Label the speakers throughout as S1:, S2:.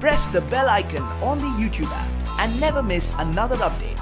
S1: press the bell icon on the YouTube app and never miss another update.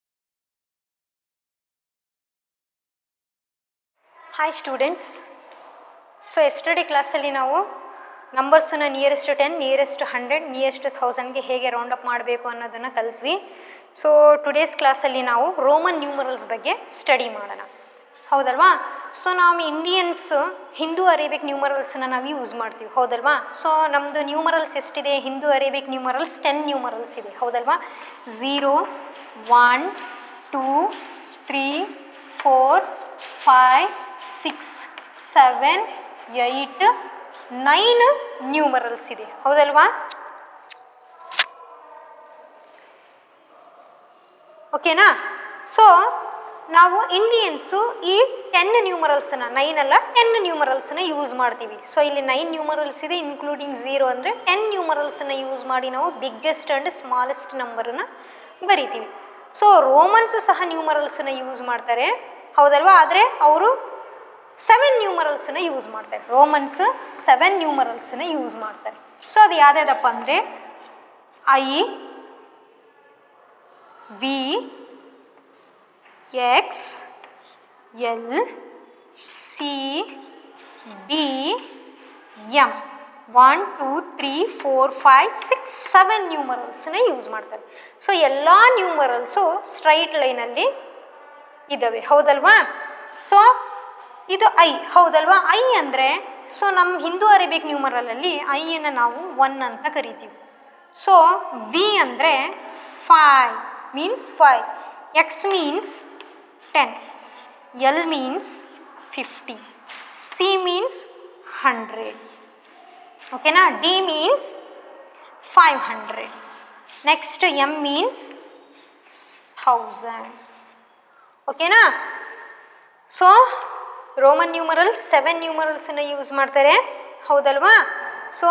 S2: Hi students so yesterday ಕ್ಲಾಸಲ್ಲಿ ನಾವು ನಂಬರ್ಸನ್ನ nearest ten nearest hundred nearest ಥೌಸಂಡ್ಗೆ ಹೇಗೆ round up ಮಾಡಬೇಕು ಅನ್ನೋದನ್ನು ಕಲ್ತ್ವಿ so today's ಕ್ಲಾಸಲ್ಲಿ ನಾವು ರೋಮನ್ ನ್ಯೂಮರಲ್ಸ್ ಬಗ್ಗೆ ಸ್ಟಡಿ ಮಾಡೋಣ ಹೌದಲ್ವಾ ಸೊ ನಾವು ಇಂಡಿಯನ್ಸ್ ಹಿಂದೂ ಅರೇಬಿಕ್ ನ್ಯೂಮರಲ್ಸನ್ನ ನಾವು ಯೂಸ್ ಮಾಡ್ತೀವಿ ಹೌದಲ್ವಾ ಸೊ ನಮ್ಮದು ನ್ಯೂಮರಲ್ಸ್ ಎಷ್ಟಿದೆ Hindu Arabic numerals ten numerals ಇದೆ ಹೌದಲ್ವಾ zero one two three four five six seven eight nine numerals ಇದೆ ಹೌದಲ್ವಾ ಓಕೆನಾ ಸೊ ನಾವು ಇಂಡಿಯನ್ಸು ಈ ಟೆನ್ ನ್ಯೂಮರಲ್ಸನ್ನ ನೈನ್ ಅಲ್ಲ ಟೆನ್ ನ್ಯೂಮರಲ್ಸನ್ನ ಯೂಸ್ ಮಾಡ್ತೀವಿ ಸೊ ಇಲ್ಲಿ ನೈನ್ ನ್ಯೂಮರಲ್ಸ್ ಇದೆ ಇನ್ಕ್ಲೂಡಿಂಗ್ ಝೀರೋ ಅಂದರೆ ಟೆನ್ ನ್ಯೂಮರಲ್ಸನ್ನ ಯೂಸ್ ಮಾಡಿ ನಾವು ಬಿಗ್ಗೆಸ್ಟ್ ಆ್ಯಂಡ್ ಸ್ಮಾಲೆಸ್ಟ್ ನಂಬರನ್ನು ಬರಿತೀವಿ ಸೊ ರೋಮನ್ಸು ಸಹ ನ್ಯೂಮರಲ್ಸನ್ನ ಯೂಸ್ ಮಾಡ್ತಾರೆ ಹೌದಲ್ವಾ ಆದರೆ ಅವರು ಸೆವೆನ್ ನ್ಯೂಮರಲ್ಸನ್ನ ಯೂಸ್ ಮಾಡ್ತಾರೆ ರೋಮನ್ಸ್ ಸೆವೆನ್ ನ್ಯೂಮರಲ್ಸನ್ನ ಯೂಸ್ ಮಾಡ್ತಾರೆ ಸೊ ಅದು ಯಾವ್ದಾದಪ್ಪ ಅಂದರೆ I V X L C D M one two three four five six seven ನ್ಯೂಮರಲ್ಸನ್ನ ಯೂಸ್ ಮಾಡ್ತಾರೆ ಸೊ ಎಲ್ಲ ನ್ಯೂಮರಲ್ಸು ಸ್ಟ್ರೈಟ್ ಲೈನಲ್ಲಿ ಇದ್ದಾವೆ ಹೌದಲ್ವಾ ಸೊ ಇದು ಐ ಹೌದಲ್ವಾ ಐ ಅಂದರೆ ಸೊ ನಮ್ಮ ಹಿಂದೂ ಅರೇಬಿಕ್ ನ್ಯೂಮರಲಲ್ಲಿ ಐಯನ್ನು ನಾವು ಒನ್ ಅಂತ ಕರಿತೀವಿ ಸೊ ವಿ ಅಂದರೆ five means five X means ten L means fifty C means hundred ಓಕೆನಾ D means five hundred next M means thousand ಓಕೆನಾ ಸೊ ರೋಮನ್ ನ್ಯೂಮರಲ್ಸ್ ಸೆವೆನ್ ನ್ಯೂಮರಲ್ಸನ್ನು ಯೂಸ್ ಮಾಡ್ತಾರೆ ಹೌದಲ್ವಾ ಸೊ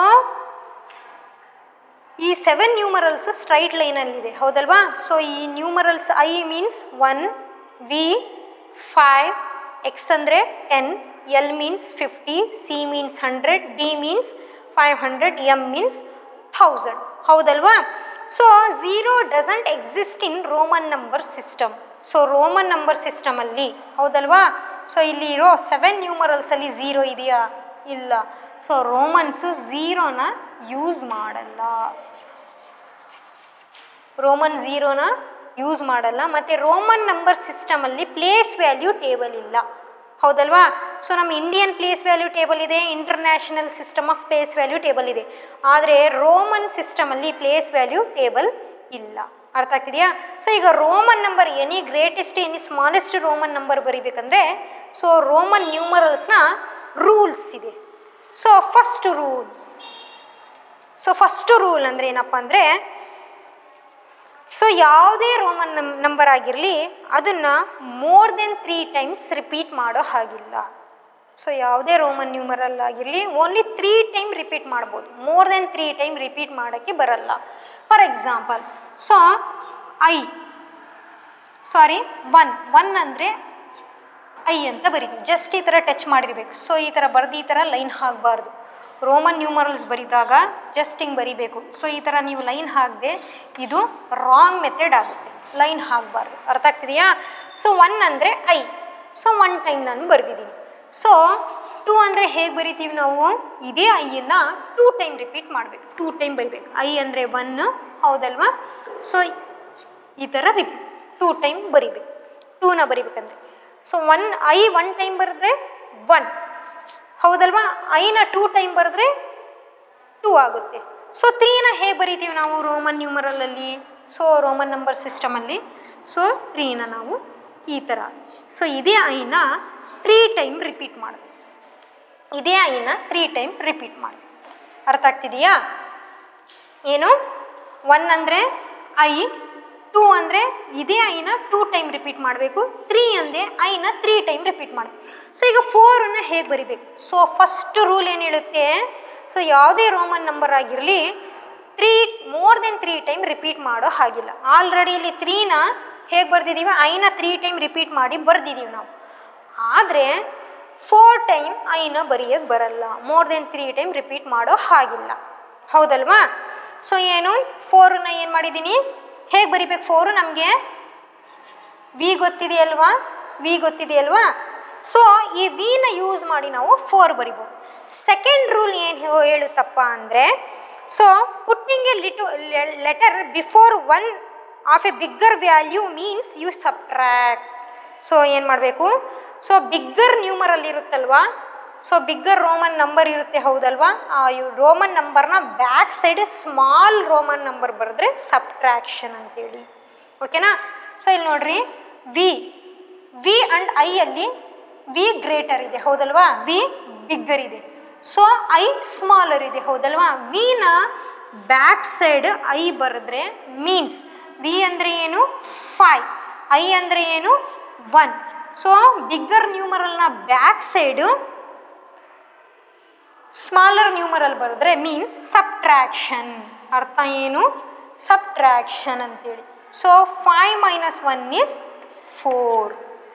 S2: ಈ ಸೆವೆನ್ ನ್ಯೂಮರಲ್ಸ್ ಸ್ಟ್ರೈಟ್ ಲೈನಲ್ಲಿದೆ ಹೌದಲ್ವಾ so ಈ numerals I means one V five X ಅಂದರೆ ten L means fifty C means hundred D means five hundred M means thousand ಹೌದಲ್ವಾ so zero doesn't exist in Roman number system so Roman number ಸಿಸ್ಟಮಲ್ಲಿ ಹೌದಲ್ವಾ so ಇಲ್ಲಿ ಇರೋ seven ನ್ಯೂಮರಲ್ಸಲ್ಲಿ zero ಇದೆಯಾ ಇಲ್ಲ so Romans ಝೀರೋನ ಯೂಸ್ ಮಾಡಲ್ಲ ರೋಮನ್ ಝೀರೋನ ಯೂಸ್ ಮಾಡಲ್ಲ ಮತ್ತು ರೋಮನ್ ನಂಬರ್ ಸಿಸ್ಟಮಲ್ಲಿ ಪ್ಲೇಸ್ ವ್ಯಾಲ್ಯೂ ಟೇಬಲ್ ಇಲ್ಲ ಹೌದಲ್ವಾ ಸೊ ನಮ್ಮ ಇಂಡಿಯನ್ ಪ್ಲೇಸ್ ವ್ಯಾಲ್ಯೂ ಟೇಬಲ್ ಇದೆ international system of place value table ಇದೆ ಆದರೆ ರೋಮನ್ ಸಿಸ್ಟಮಲ್ಲಿ ಪ್ಲೇಸ್ ವ್ಯಾಲ್ಯೂ ಟೇಬಲ್ ಇಲ್ಲ ಅರ್ಥ ಆಗ್ತಿದೆಯಾ ಸೊ ಈಗ Roman number any greatest any smallest Roman number ಬರಿಬೇಕಂದ್ರೆ ಸೊ ರೋಮನ್ ನ್ಯೂಮರಲ್ಸ್ನ ರೂಲ್ಸ್ ಇದೆ so first rule so first rule ಅಂದರೆ ಏನಪ್ಪ ಅಂದರೆ ಸೊ ಯಾವುದೇ ರೋಮನ್ ನಮ್ ನಂಬರ್ ಆಗಿರಲಿ ಅದನ್ನು more than three times repeat ಮಾಡೋ ಹಾಗಿಲ್ಲ ಸೊ ಯಾವುದೇ ರೋಮನ್ ನ್ಯೂಮರಲ್ ಆಗಿರಲಿ ಓನ್ಲಿ ತ್ರೀ ಟೈಮ್ ರಿಪೀಟ್ ಮಾಡ್ಬೋದು more than three time repeat ಮಾಡೋಕ್ಕೆ ಬರಲ್ಲ for example so I sorry one one ಅಂದರೆ ಐ ಅಂತ ಬರೀತೀವಿ ಜಸ್ಟ್ ಈ ಥರ ಟಚ್ ಮಾಡಿರ್ಬೇಕು ಸೊ ಈ ಥರ ಬರೆದು ಈ ಥರ ಲೈನ್ ಹಾಕಬಾರ್ದು ರೋಮನ್ ನ್ಯೂಮರಲ್ಸ್ ಬರೆದಾಗ ಜಸ್ಟ್ ಹಿಂಗೆ ಬರಿಬೇಕು ಸೊ ಈ ಥರ ನೀವು ಲೈನ್ ಹಾಕದೆ ಇದು ರಾಂಗ್ ಮೆಥಡ್ ಆಗುತ್ತೆ ಲೈನ್ ಹಾಕಬಾರ್ದು ಅರ್ಥ ಆಗ್ತಿದೆಯಾ ಸೊ ಒನ್ ಅಂದರೆ ಐ ಸೊ ಒನ್ ಟೈಮ್ ನಾನು ಬರೆದಿದ್ದೀನಿ ಸೊ ಟೂ ಅಂದರೆ ಹೇಗೆ ಬರಿತೀವಿ ನಾವು ಇದೇ ಐಯನ್ನು ಟೂ ಟೈಮ್ ರಿಪೀಟ್ ಮಾಡಬೇಕು ಟೂ ಟೈಮ್ ಬರಿಬೇಕು ಐ ಅಂದರೆ ಒನ್ ಹೌದಲ್ವಾ ಸೊ ಈ ಥರ ರಿಪೀಟ್ ಟೂ ಟೈಮ್ ಬರಿಬೇಕು ಟೂನ ಬರಿಬೇಕಂದ್ರೆ so one I one time ಬರೆದ್ರೆ ಒನ್ ಹೌದಲ್ವಾ ಐನ ಟೂ ಟೈಮ್ ಬರೆದ್ರೆ ಟೂ ಆಗುತ್ತೆ ಸೊ ತ್ರೀನ ಹೇಗೆ ಬರಿತೀವಿ ನಾವು ರೋಮನ್ ನ್ಯೂಮರಲಲ್ಲಿ ಸೊ ರೋಮನ್ ನಂಬರ್ ಸಿಸ್ಟಮಲ್ಲಿ ಸೊ ತ್ರೀನ ನಾವು ಈ ಥರ ಸೊ ಇದೇ ಐನ ತ್ರೀ ಟೈಮ್ ರಿಪೀಟ್ ಮಾಡಬೇಕು ಇದೇ ಐನ ತ್ರೀ ಟೈಮ್ ರಿಪೀಟ್ ಮಾಡಿ ಅರ್ಥ ಆಗ್ತಿದೆಯಾ ಏನು ಒನ್ ಅಂದರೆ ಐ ಟೂ ಅಂದರೆ ಇದೇ ಐನ ಟೂ ಟೈಮ್ ರಿಪೀಟ್ ಮಾಡಬೇಕು ತ್ರೀ ಅಂದರೆ ಐನ ತ್ರೀ ಟೈಮ್ ರಿಪೀಟ್ ಮಾಡಬೇಕು ಸೊ ಈಗ ಫೋರನ್ನು ಹೇಗೆ ಬರಿಬೇಕು ಸೊ ಫಸ್ಟ್ ರೂಲ್ ಏನು ಹೇಳುತ್ತೆ ಸೊ ಯಾವುದೇ ರೋಮನ್ ನಂಬರ್ ಆಗಿರಲಿ three more than three time repeat ಮಾಡೋ ಹಾಗಿಲ್ಲ ಆಲ್ರೆಡಿ ಇಲ್ಲಿ ತ್ರೀನ ಹೇಗೆ ಬರ್ದಿದ್ದೀವಿ ಐನ ತ್ರೀ ಟೈಮ್ ರಿಪೀಟ್ ಮಾಡಿ ಬರ್ದಿದ್ದೀವಿ ನಾವು ಆದರೆ ಫೋರ್ ಟೈಮ್ ಐನ ಬರೆಯೋಕ್ಕೆ ಬರಲ್ಲ more than three time repeat ಮಾಡೋ ಹಾಗಿಲ್ಲ ಹೌದಲ್ವಾ ಸೊ ಏನು ಫೋರನ್ನ ಏನು ಮಾಡಿದ್ದೀನಿ ಹೇಗೆ ಬರಿಬೇಕು ಫೋರು ನಮಗೆ ವಿ ಗೊತ್ತಿದೆಯಲ್ವಾ ವಿ ಗೊತ್ತಿದೆಯಲ್ವಾ ಸೊ ಈ ವಿನ ಯೂಸ್ ಮಾಡಿ ನಾವು ಫೋರ್ ಬರಿಬೋದು ಸೆಕೆಂಡ್ ರೂಲ್ ಏನು ಹೇಳುತ್ತಪ್ಪ ಅಂದರೆ so putting a little letter before one of a bigger value means you subtract so ಏನು ಮಾಡಬೇಕು ಸೊ ಬಿಗ್ಗರ್ ನ್ಯೂಮರಲ್ ಇರುತ್ತಲ್ವಾ ಸೊ ಬಿಗ್ಗರ್ ರೋಮನ್ ನಂಬರ್ ಇರುತ್ತೆ ಹೌದಲ್ವಾ ಆ ರೋಮನ್ ನಂಬರ್ನ back side small Roman number ಬರೆದ್ರೆ ಸಬ್ಟ್ರಾಕ್ಷನ್ ಅಂತೇಳಿ ಓಕೆನಾ ಸೊ ಇಲ್ಲಿ ನೋಡ್ರಿ ವಿ ವಿ ಆ್ಯಂಡ್ ಐ ಅಲ್ಲಿ ವಿ ಗ್ರೇಟರ್ ಇದೆ ಹೌದಲ್ವಾ ವಿ ಬಿಗ್ಗರ್ ಇದೆ ಸೊ ಐ ಸ್ಮಾಲರ್ ಇದೆ ಹೌದಲ್ವಾ ವಿನ ಬ್ಯಾಕ್ ಸೈಡ್ ಐ ಬರೆದ್ರೆ ಮೀನ್ಸ್ ವಿ ಅಂದರೆ ಏನು ಫೈ ಐ ಅಂದರೆ ಏನು ಒನ್ ಸೊ ಬಿಗ್ಗರ್ ನ್ಯೂಮರಲ್ನ ಬ್ಯಾಕ್ ಸೈಡು ಸ್ಮಾಲರ್ ನ್ಯೂಮರಲ್ ಬರೆದ್ರೆ ಮೀನ್ಸ್ ಸಬ್ಟ್ರಾಕ್ಷನ್ ಅರ್ಥ ಏನು ಸಬ್ಟ್ರಾಕ್ಷನ್ ಅಂತೇಳಿ so five minus one is four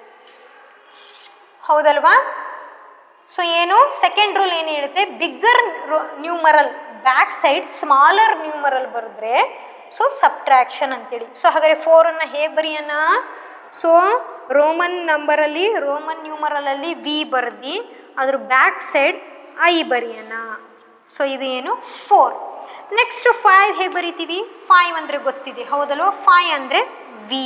S2: ಹೌದಲ್ವಾ ಸೊ ಏನು ಸೆಕೆಂಡ್ ರೂಲ್ ಏನು ಹೇಳುತ್ತೆ bigger numeral back side smaller numeral ಬರೆದ್ರೆ ಸೊ ಸಬ್ಟ್ರಾಕ್ಷನ್ ಅಂತೇಳಿ ಸೊ ಹಾಗಾದರೆ ಫೋರನ್ನು ಹೇಗೆ ಬರೆಯೋಣ ಸೊ ರೋಮನ್ ನಂಬರಲ್ಲಿ ರೋಮನ್ ನ್ಯೂಮರಲಲ್ಲಿ ವಿ ಬರೆದು ಅದ್ರ ಬ್ಯಾಕ್ ಸೈಡ್ ಐ ಬರೆಯೋಣ ಸೊ ಇದು ಏನು ಫೋರ್ ನೆಕ್ಸ್ಟ್ ಫೈವ್ ಹೇಗೆ ಬರಿತೀವಿ ಫೈವ್ ಅಂದರೆ ಗೊತ್ತಿದೆ ಹೌದಲ್ವ ಫೈವ್ ಅಂದರೆ ವಿ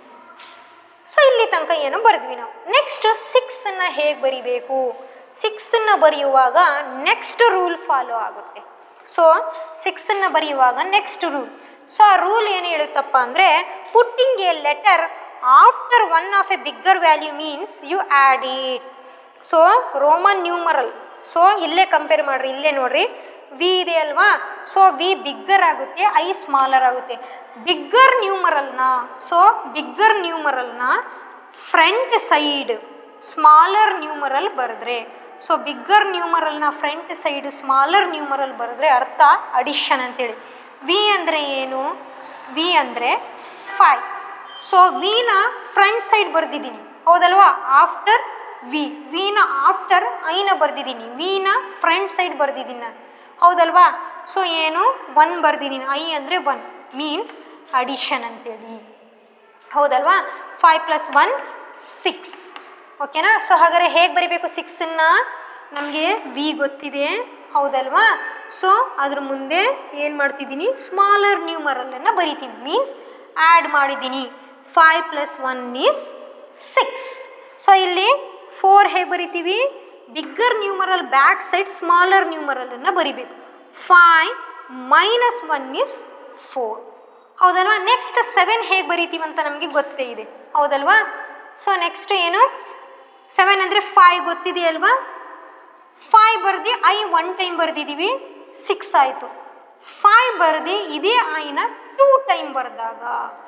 S2: ಸೊ ಇಲ್ಲಿ ತನಕ ಏನು ಬರೆದ್ವಿ ನಾವು ನೆಕ್ಸ್ಟ್ ಸಿಕ್ಸನ್ನು ಹೇಗೆ ಬರಿಬೇಕು ಸಿಕ್ಸನ್ನು ಬರೆಯುವಾಗ ನೆಕ್ಸ್ಟ್ ರೂಲ್ ಫಾಲೋ ಆಗುತ್ತೆ ಸೊ ಸಿಕ್ಸನ್ನು ಬರೆಯುವಾಗ ನೆಕ್ಸ್ಟ್ ರೂಲ್ ಸೊ ಆ ರೂಲ್ ಏನು ಹೇಳುತ್ತಪ್ಪ ಅಂದರೆ putting a letter after one of a bigger value means you add it so Roman numeral so ಇಲ್ಲೇ ಕಂಪೇರ್ ಮಾಡಿರಿ ಇಲ್ಲೇ ನೋಡ್ರಿ ವಿ ಇದೆ ಅಲ್ವಾ ಸೊ ವಿ ಬಿಗ್ಗರ್ ಆಗುತ್ತೆ ಐ ಸ್ಮಾಲರ್ ಆಗುತ್ತೆ ಬಿಗ್ಗರ್ ನ್ಯೂಮರಲ್ನ ಸೊ ಬಿಗ್ಗರ್ ನ್ಯೂಮರಲ್ನ ಫ್ರಂಟ್ ಸೈಡ್ ಸ್ಮಾಲರ್ ನ್ಯೂಮರಲ್ ಬರೆದ್ರೆ ಸೊ ಬಿಗ್ಗರ್ ನ್ಯೂಮರಲ್ನ ಫ್ರಂಟ್ ಸೈಡ್ ಸ್ಮಾಲರ್ ನ್ಯೂಮರಲ್ ಬರೆದ್ರೆ ಅರ್ಥ ಅಡಿಷನ್ ಅಂತೇಳಿ ವಿ ಅಂದರೆ ಏನು ವಿ ಅಂದರೆ ಫೈವ್ ಸೊ ವಿನ ಫ್ರಂಟ್ ಸೈಡ್ ಬರೆದಿದ್ದೀನಿ ಹೌದಲ್ವಾ ಆಫ್ಟರ್ ವಿ ವಿನ ಆಫ್ಟರ್ ಐನ ಬರೆದಿದ್ದೀನಿ ವಿನ ಫ್ರಂಟ್ ಸೈಡ್ ಬರೆದಿದ್ದೀನಿ ನಾನು ಹೌದಲ್ವಾ ಸೊ ಏನು ಒನ್ ಬರೆದಿದ್ದೀನಿ ಐ ಅಂದರೆ ಒನ್ ಮೀನ್ಸ್ ಅಡಿಷನ್ ಅಂತೇಳಿ ಹೌದಲ್ವಾ ಫೈವ್ ಪ್ಲಸ್ ಒನ್ ಸಿಕ್ಸ್ ಓಕೆನಾ ಸೊ ಹಾಗಾದರೆ ಹೇಗೆ ಬರಿಬೇಕು ಸಿಕ್ಸನ್ನು ನಮಗೆ ವಿ ಗೊತ್ತಿದೆ ಹೌದಲ್ವಾ ಸೊ ಅದ್ರ ಮುಂದೆ ಏನು ಮಾಡ್ತಿದ್ದೀನಿ ಸ್ಮಾಲರ್ ನ್ಯೂಮರಲನ್ನು ಬರಿತೀನಿ ಮೀನ್ಸ್ ಆ್ಯಡ್ ಮಾಡಿದ್ದೀನಿ five plus one is six so ಇಲ್ಲಿ ಫೋರ್ ಹೇಗೆ ಬರಿತೀವಿ bigger numeral back side smaller ನ್ಯೂಮರಲನ್ನು ಬರಿಬೇಕು five minus one is four ಹೌದಲ್ವಾ ನೆಕ್ಸ್ಟ್ ಸೆವೆನ್ ಹೇಗೆ ಬರಿತೀವಿ ಅಂತ ನಮಗೆ ಗೊತ್ತೇ ಇದೆ ಹೌದಲ್ವಾ ಸೊ ನೆಕ್ಸ್ಟ್ ಏನು ಸೆವೆನ್ ಅಂದರೆ ಫೈವ್ ಗೊತ್ತಿದೆಯಲ್ವಾ ಫೈವ್ ಬರ್ದು ಐ ಒನ್ ಟೈಮ್ ಬರೆದಿದ್ದೀವಿ ಸಿಕ್ಸ್ ಆಯಿತು ಫೈವ್ ಬರ್ದು ಇದೇ ಐನ ಟೂ ಟೈಮ್ ಬರೆದಾಗ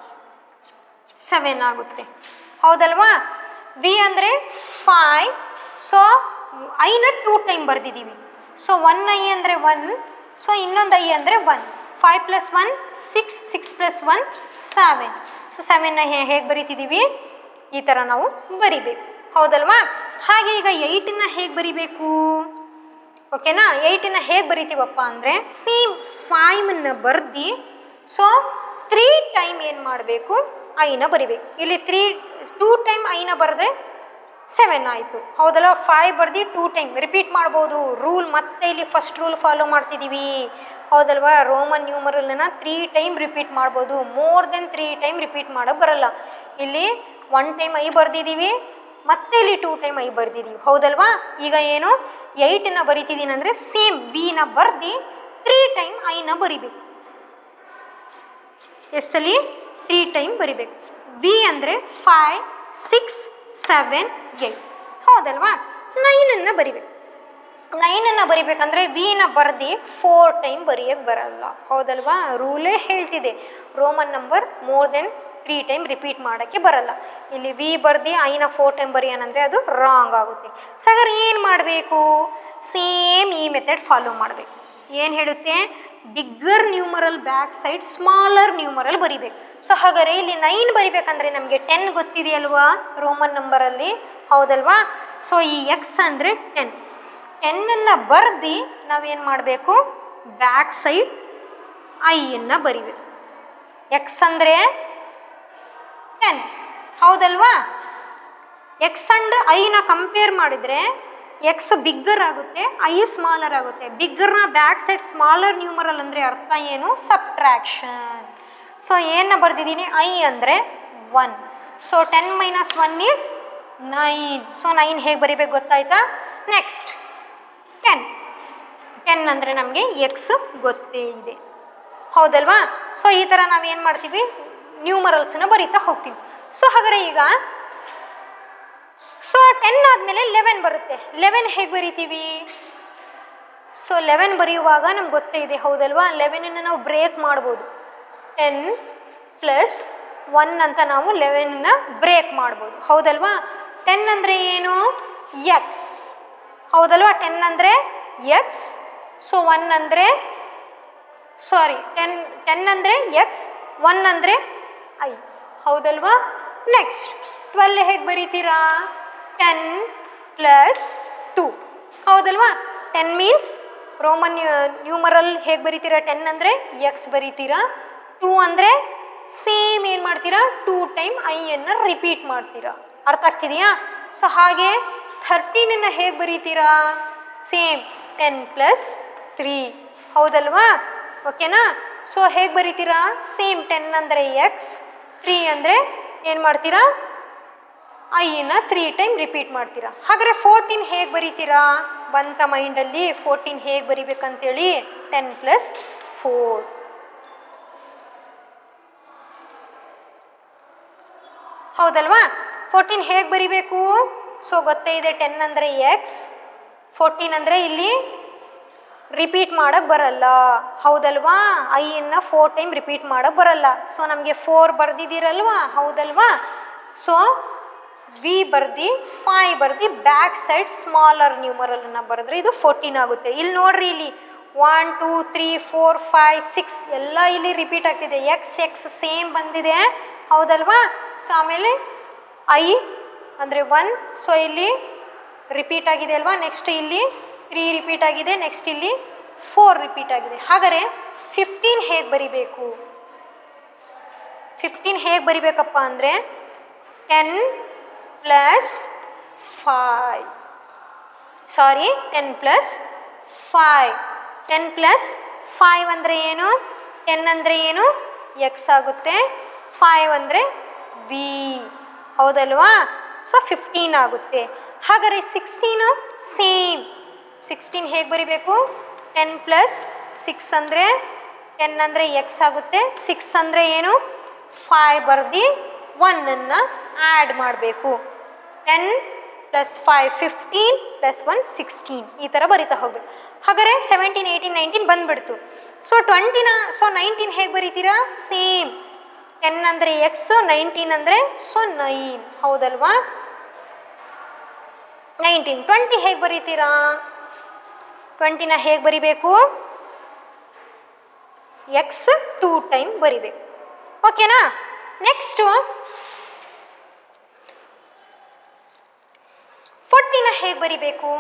S2: ಸೆವೆನ್ ಆಗುತ್ತೆ ಹೌದಲ್ವಾ ವಿ ಅಂದರೆ ಫೈವ್ ಸೊ ಐನ ಟೂ ಟೈಮ್ ಬರೆದಿದ್ದೀವಿ ಸೊ ಒನ್ ಐ ಅಂದರೆ ಒನ್ ಸೊ ಇನ್ನೊಂದು ಐ ಅಂದರೆ one five plus one six six plus one seven so ಸೆವೆನ್ನ ಹೇಗೆ ಬರಿತಿದ್ದೀವಿ ಈ ಥರ ನಾವು ಬರಿಬೇಕು ಹೌದಲ್ವಾ ಹಾಗೆ ಈಗ ಏಯ್ಟನ್ನ ಹೇಗೆ ಬರಿಬೇಕು ಓಕೆನಾ ಏಯ್ಟನ್ನ ಹೇಗೆ ಬರಿತೀವಪ್ಪ ಅಂದರೆ ಸೇಮ್ ಫೈವನ್ನ ಬರ್ದು ಸೊ ತ್ರೀ ಟೈಮ್ ಏನು ಮಾಡಬೇಕು ಐನ ಬರಿಬೇಕು ಇಲ್ಲಿ ತ್ರೀ ಟೂ ಟೈಮ್ ಐನ ಬರೆದ್ರೆ ಸೆವೆನ್ ಆಯಿತು ಹೌದಲ್ಲ ಫೈವ್ ಬರ್ದು ಟೂ ಟೈಮ್ ರಿಪೀಟ್ ಮಾಡ್ಬೋದು ರೂಲ್ ಮತ್ತೆ ಇಲ್ಲಿ ಫಸ್ಟ್ ರೂಲ್ ಫಾಲೋ ಮಾಡ್ತಿದ್ದೀವಿ ಹೌದಲ್ವಾ ರೋಮನ್ ನ್ಯೂಮರಲ್ನ ತ್ರೀ ಟೈಮ್ ರಿಪೀಟ್ ಮಾಡ್ಬೋದು more than three time repeat ಮಾಡೋಕ್ಕೆ ಬರಲ್ಲ ಇಲ್ಲಿ ಒನ್ ಟೈಮ್ ಐ ಬರ್ದಿದ್ದೀವಿ ಮತ್ತೆ ಇಲ್ಲಿ ಟೂ ಟೈಮ್ ಐ ಬರ್ದಿದ್ದೀವಿ ಹೌದಲ್ವಾ ಈಗ ಏನು ಏಯ್ಟನ್ನ ಬರಿತಿದ್ದೀನಿ ಅಂದರೆ ಸೇಮ್ ವಿನ ಬರ್ದು ತ್ರೀ ಟೈಮ್ ಐನ ಬರಿಬೇಕು ಎಸ್ಸಲ್ಲಿ ತ್ರೀ ಟೈಮ್ ಬರಿಬೇಕು ವಿ ಅಂದರೆ ಫೈವ್ ಸಿಕ್ಸ್ ಸೆವೆನ್ ಏಯ್ಟ್ ಹೌದಲ್ವಾ ನೈನನ್ನು ಬರಿಬೇಕು ನೈನನ್ನು ಬರಿಬೇಕಂದ್ರೆ ವಿನ ಬರ್ದು ಫೋರ್ ಟೈಮ್ ಬರೆಯೋಕ್ಕೆ ಬರಲ್ಲ ಹೌದಲ್ವಾ ರೂಲೇ ಹೇಳ್ತಿದೆ Roman number more than three time repeat ಮಾಡೋಕ್ಕೆ ಬರಲ್ಲ ಇಲ್ಲಿ ವಿ ಬರ್ದು ಐನ ಫೋರ್ ಟೈಮ್ ಬರೆಯೋಣಂದರೆ ಅದು ರಾಂಗ್ ಆಗುತ್ತೆ ಸೊ ಹಾಗಾದ್ರೆ ಏನು ಮಾಡಬೇಕು ಸೇಮ್ ಈ ಮೆಥಡ್ ಫಾಲೋ ಮಾಡಬೇಕು ಏನು ಹೇಳುತ್ತೆ bigger numeral back side smaller numeral ಬರಿಬೇಕು ಸೊ ಹಾಗಾದ್ರೆ ಇಲ್ಲಿ ನೈನ್ ಬರಿಬೇಕಂದ್ರೆ ನಮಗೆ ಟೆನ್ ಗೊತ್ತಿದೆಯಲ್ವಾ ರೋಮನ್ ನಂಬರಲ್ಲಿ ಹೌದಲ್ವಾ ಸೊ ಈ ಎಕ್ಸ್ ಅಂದರೆ ಟೆನ್ ಟೆನ್ನನ್ನು ಬರ್ದು ನಾವೇನು ಮಾಡಬೇಕು ಬ್ಯಾಕ್ ಸೈಡ್ ಐಯನ್ನು ಬರಿಬೇಕು ಎಕ್ಸ್ ಅಂದರೆ ಟೆನ್ ಹೌದಲ್ವಾ ಎಕ್ಸ್ ಅಂಡ್ ಐನ ಕಂಪೇರ್ ಮಾಡಿದರೆ ಎಕ್ಸ್ ಬಿಗ್ಗರ್ ಆಗುತ್ತೆ ಐ ಸ್ಮಾಲರ್ ಆಗುತ್ತೆ ಬಿಗ್ಗರ್ನ ಬ್ಯಾಕ್ ಸೈಡ್ ಸ್ಮಾಲರ್ ನ್ಯೂಮರಲ್ ಅಂದರೆ ಅರ್ಥ ಏನು ಸಬ್ಟ್ರಾಕ್ಷನ್ ಸೊ ಏನು ಬರ್ದಿದ್ದೀನಿ ಐ ಅಂದರೆ one so ten minus one is nine so nine ಹೇಗೆ ಬರಿಬೇಕು ಗೊತ್ತಾಯ್ತಾ ನೆಕ್ಸ್ಟ್ ಟೆನ್ ಟೆನ್ ಅಂದರೆ ನಮಗೆ ಎಕ್ಸ್ ಗೊತ್ತೇ ಇದೆ ಹೌದಲ್ವಾ ಸೊ ಈ ಥರ ನಾವೇನು ಮಾಡ್ತೀವಿ ನ್ಯೂಮರಲ್ಸನ್ನ ಬರೀತಾ ಹೋಗ್ತೀವಿ ಸೊ ಹಾಗಾದ್ರೆ ಈಗ ಸೊ ಟೆನ್ ಆದಮೇಲೆ ಲೆವೆನ್ ಬರುತ್ತೆ ಲೆವೆನ್ ಹೇಗೆ ಬರಿತೀವಿ ಸೊ ಲೆವೆನ್ ಬರೆಯುವಾಗ ನಮ್ಗೆ ಗೊತ್ತೇ ಇದೆ ಹೌದಲ್ವಾ ಲೆವೆನನ್ನು ನಾವು ಬ್ರೇಕ್ ಮಾಡ್ಬೋದು ಟೆನ್ ಪ್ಲಸ್ ಒನ್ ಅಂತ ನಾವು ಲೆವೆನ್ನ ಬ್ರೇಕ್ ಮಾಡ್ಬೋದು ಹೌದಲ್ವಾ ಟೆನ್ ಅಂದರೆ ಏನು ಎಕ್ಸ್ ಹೌದಲ್ವಾ ಟೆನ್ ಅಂದರೆ ಎಕ್ಸ್ ಸೊ ಒನ್ ಅಂದರೆ ಸಾರಿ ಟೆನ್ ಟೆನ್ ಅಂದರೆ ಎಕ್ಸ್ ಒನ್ ಅಂದರೆ ಐ ಹೌದಲ್ವಾ ನೆಕ್ಸ್ಟ್ ಟ್ವೆಲ್ ಹೇಗೆ ಬರೀತೀರಾ ಟೆನ್ ಪ್ಲಸ್ ಟು ಹೌದಲ್ವಾ ಟೆನ್ ಮೀನ್ಸ್ ರೋಮನ್ ನ್ಯೂಮರಲ್ ಹೇಗೆ ಬರೀತೀರಾ ಟೆನ್ ಅಂದರೆ ಎಕ್ಸ್ ಬರೀತೀರಾ ಟೂ ಅಂದರೆ ಸೇಮ್ ಏನು ಮಾಡ್ತೀರಾ ಟೂ ಟೈಮ್ ಐಯನ್ನು ರಿಪೀಟ್ ಮಾಡ್ತೀರಾ ಅರ್ಥ ಆಗ್ತಿದೆಯಾ ಸೊ ಹಾಗೆ ಥರ್ಟೀನನ್ನು ಹೇಗೆ ಬರೀತೀರಾ ಸೇಮ್ ಟೆನ್ ಪ್ಲಸ್ ತ್ರೀ ಹೌದಲ್ವಾ ಓಕೆನಾ ಸೊ ಹೇಗೆ ಬರೀತೀರಾ ಸೇಮ್ ಟೆನ್ ಅಂದರೆ ಎಕ್ಸ್ ತ್ರೀ ಅಂದರೆ ಏನು ಮಾಡ್ತೀರಾ ಐನ ತ್ರೀ ಟೈಮ್ ರಿಪೀಟ್ ಮಾಡ್ತೀರಾ ಹಾಗಾದ್ರೆ ಫೋರ್ಟೀನ್ ಹೇಗೆ ಬರೀತೀರಾ ಬಂತ ಮೈಂಡಲ್ಲಿ ಫೋರ್ಟೀನ್ ಹೇಗೆ ಬರಿಬೇಕಂತೇಳಿ ಟೆನ್ ಪ್ಲಸ್ ಫೋರ್ ಹೌದಲ್ವಾ ಫೋರ್ಟೀನ್ ಹೇಗೆ ಬರಿಬೇಕು ಸೊ ಗೊತ್ತೇ ಇದೆ ಟೆನ್ ಅಂದರೆ ಎಕ್ಸ್ ಫೋರ್ಟೀನ್ ಅಂದರೆ ಇಲ್ಲಿ ರಿಪೀಟ್ ಮಾಡೋಕ್ಕೆ ಬರಲ್ಲ ಹೌದಲ್ವಾ ಐಯನ್ನು ಫೋರ್ ಟೈಮ್ ರಿಪೀಟ್ ಮಾಡೋಕ್ಕೆ ಬರಲ್ಲ ಸೊ ನಮಗೆ ಫೋರ್ ಬರ್ದಿದ್ದೀರಲ್ವಾ ಹೌದಲ್ವಾ ಸೊ ವಿ ಬರ್ದು ಫೈ ಬರ್ದು ಬ್ಯಾಕ್ ಸೈಡ್ ಸ್ಮಾಲರ್ ನ್ಯೂಮರಲನ್ನು ಬರೆದ್ರೆ ಇದು ಫೋರ್ಟೀನ್ ಆಗುತ್ತೆ ಇಲ್ಲಿ ನೋಡ್ರಿ ಇಲ್ಲಿ one two three four five six ಎಲ್ಲ ಇಲ್ಲಿ ರಿಪೀಟ್ ಆಗ್ತಿದೆ ಎಕ್ಸ್ ಎಕ್ಸ್ ಸೇಮ್ ಬಂದಿದೆ ಹೌದಲ್ವಾ ಸೊ ಆಮೇಲೆ ಐ ಅಂದರೆ ಒನ್ ಸೊ ಇಲ್ಲಿ ರಿಪೀಟ್ ಆಗಿದೆ ಅಲ್ವಾ ನೆಕ್ಸ್ಟ್ ಇಲ್ಲಿ ತ್ರೀ ರಿಪೀಟ್ ಆಗಿದೆ ನೆಕ್ಸ್ಟ್ ಇಲ್ಲಿ ಫೋರ್ ರಿಪೀಟ್ ಆಗಿದೆ ಹಾಗಾದರೆ ಫಿಫ್ಟೀನ್ ಹೇಗೆ ಬರಿಬೇಕು ಫಿಫ್ಟೀನ್ ಹೇಗೆ ಬರಿಬೇಕಪ್ಪ ಅಂದರೆ ten plus five sorry ten plus five ten plus five ಅಂದರೆ ಏನು ಟೆನ್ ಅಂದರೆ ಏನು ಎಕ್ಸ್ ಆಗುತ್ತೆ ಫೈವ್ ಅಂದರೆ ವಿ ಹೌದಲ್ವಾ ಸೊ ಫಿಫ್ಟೀನ್ ಆಗುತ್ತೆ ಹಾಗಾದರೆ ಸಿಕ್ಸ್ಟೀನು ಸೇಮ್ ಸಿಕ್ಸ್ಟೀನ್ ಹೇಗೆ ಬರಿಬೇಕು ಟೆನ್ ಪ್ಲಸ್ ಸಿಕ್ಸ್ ಅಂದರೆ ಟೆನ್ ಅಂದರೆ ಎಕ್ಸ್ ಆಗುತ್ತೆ ಸಿಕ್ಸ್ ಅಂದರೆ ಏನು ಫೈವ್ ಬರ್ದು ಒನ್ನನ್ನು ಆ್ಯಡ್ ಮಾಡಬೇಕು ten plus five fifteen plus one sixteen ಈ ಥರ ಬರಿತಾ ಹೋಗ್ಬೇಕು ಹಾಗಾದರೆ ಸೆವೆಂಟೀನ್ ಏಯ್ಟೀನ್ ನೈನ್ಟೀನ್ ಬಂದುಬಿಡ್ತು ಸೊ ಟ್ವೆಂಟಿನ ಸೊ ನೈನ್ಟೀನ್ ಹೇಗೆ ಬರೀತೀರಾ ಸೇಮ್ ಟೆನ್ ಅಂದರೆ ಎಕ್ಸ್ ನೈನ್ಟೀನ್ ಅಂದರೆ ಸೊ ನೈನ್ ಹೌದಲ್ವಾ ನೈನ್ಟೀನ್ ಟ್ವೆಂಟಿ ಹೇಗೆ ಬರೀತೀರಾ ಟ್ವೆಂಟಿನ ಹೇಗೆ ಬರಿಬೇಕು ಎಕ್ಸ್ ಟೂ ಟೈಮ್ ಬರಿಬೇಕು ಓಕೆನಾ ನೆಕ್ಸ್ಟು ಫೋರ್ಟಿನ ಹೇಗೆ ಬರಿಬೇಕು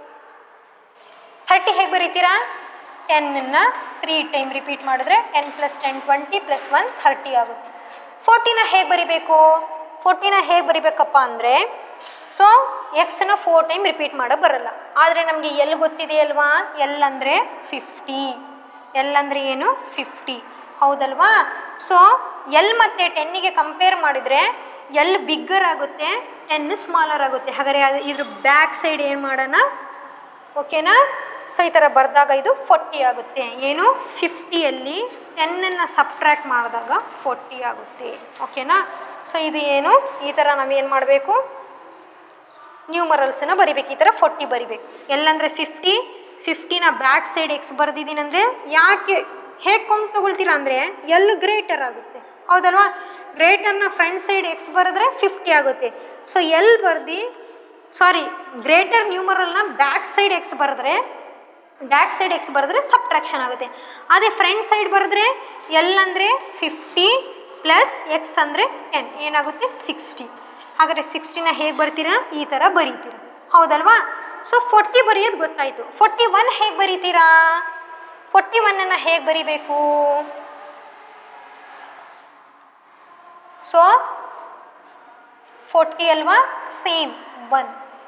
S2: ಥರ್ಟಿ ಹೇಗೆ ಬರೀತೀರಾ ಟೆನ್ನನ್ನು ತ್ರೀ ಟೈಮ್ ರಿಪೀಟ್ ಮಾಡಿದ್ರೆ ten plus ten twenty plus one thirty ಆಗುತ್ತೆ ಫೋರ್ಟಿನ ಹೇಗೆ ಬರಿಬೇಕು ಫೋರ್ಟಿನ ಹೇಗೆ ಬರಿಬೇಕಪ್ಪ ಅಂದರೆ ಸೊ ಎಕ್ಸನ್ನ ಫೋರ್ ಟೈಮ್ ರಿಪೀಟ್ ಮಾಡೋಕೆ ಬರಲ್ಲ ಆದರೆ ನಮಗೆ ಎಲ್ಲಿ ಗೊತ್ತಿದೆಯಲ್ವಾ ಎಲ್ ಅಂದರೆ ಫಿಫ್ಟಿ ಎಲ್ ಅಂದರೆ ಏನು ಫಿಫ್ಟಿ ಹೌದಲ್ವಾ ಸೊ ಎಲ್ ಮತ್ತು ಟೆನ್ನಿಗೆ ಕಂಪೇರ್ ಮಾಡಿದರೆ ಎಲ್ ಬಿಗ್ಗರ್ ಆಗುತ್ತೆ ಟೆನ್ ಸ್ಮಾಲರ್ ಆಗುತ್ತೆ ಹಾಗಾದರೆ ಅದು ಇದ್ರ ಬ್ಯಾಕ್ ಸೈಡ್ ಏನು ಮಾಡೋಣ ಓಕೆನಾ ಸೊ ಈ ಥರ ಬರೆದಾಗ ಇದು ಫೋರ್ಟಿ ಆಗುತ್ತೆ ಏನು ಫಿಫ್ಟಿಯಲ್ಲಿ ಟೆನ್ನನ್ನು ಸಬ್ಟ್ರ್ಯಾಕ್ಟ್ ಮಾಡಿದಾಗ ಫೋರ್ಟಿ ಆಗುತ್ತೆ ಓಕೆನಾ ಸೊ ಇದು ಏನು ಈ ಥರ ನಾವೇನು ಮಾಡಬೇಕು ನ್ಯೂಮರಲ್ಸನ್ನು ಬರಿಬೇಕು ಈ ಥರ ಫೋರ್ಟಿ ಬರಿಬೇಕು ಎಲ್ಲಂದರೆ ಫಿಫ್ಟಿ ಫಿಫ್ಟಿನ ಬ್ಯಾಕ್ ಸೈಡ್ ಎಕ್ಸ್ ಬರ್ದಿದ್ದೀನಿ ಅಂದರೆ ಯಾಕೆ ಹೇಗೆ ಕೌಂಟ್ ತೊಗೊಳ್ತೀರಾ ಅಂದರೆ ಎಲ್ ಗ್ರೇಟರ್ ಆಗುತ್ತೆ ಹೌದಲ್ವಾ ಗ್ರೇಟರ್ನ ಫ್ರಂಟ್ ಸೈಡ್ ಎಕ್ಸ್ ಬರೆದ್ರೆ ಫಿಫ್ಟಿ ಆಗುತ್ತೆ ಸೊ ಎಲ್ ಬರ್ದು ಸಾರಿ ಗ್ರೇಟರ್ ನ್ಯೂಮರಲ್ನ ಬ್ಯಾಕ್ ಸೈಡ್ ಎಕ್ಸ್ ಬರೆದ್ರೆ ಬ್ಯಾಕ್ ಸೈಡ್ ಎಕ್ಸ್ ಬರೆದ್ರೆ ಸಬ್ಟ್ರಾಕ್ಷನ್ ಆಗುತ್ತೆ ಅದೇ ಫ್ರಂಟ್ ಸೈಡ್ ಬರೆದ್ರೆ ಎಲ್ ಅಂದರೆ ಫಿಫ್ಟಿ ಪ್ಲಸ್ ಎಕ್ಸ್ ಅಂದರೆ ಟೆನ್ ಏನಾಗುತ್ತೆ ಸಿಕ್ಸ್ಟಿ ಹಾಗಾದರೆ ಸಿಕ್ಸ್ಟಿನ ಹೇಗೆ ಬರ್ತೀರಾ ಈ ಥರ ಬರೀತೀರಾ ಹೌದಲ್ವಾ ಸೊ ಫೋರ್ಟಿ ಬರೆಯೋದು ಗೊತ್ತಾಯಿತು ಫೋರ್ಟಿ ಒನ್ ಹೇಗೆ ಬರೀತೀರಾ ಫೋರ್ಟಿ ಒನ್ನನ್ನು ಹೇಗೆ ಬರಿಬೇಕು ಸೊ ಫೋರ್ಟಿ ಅಲ್ವಾ same one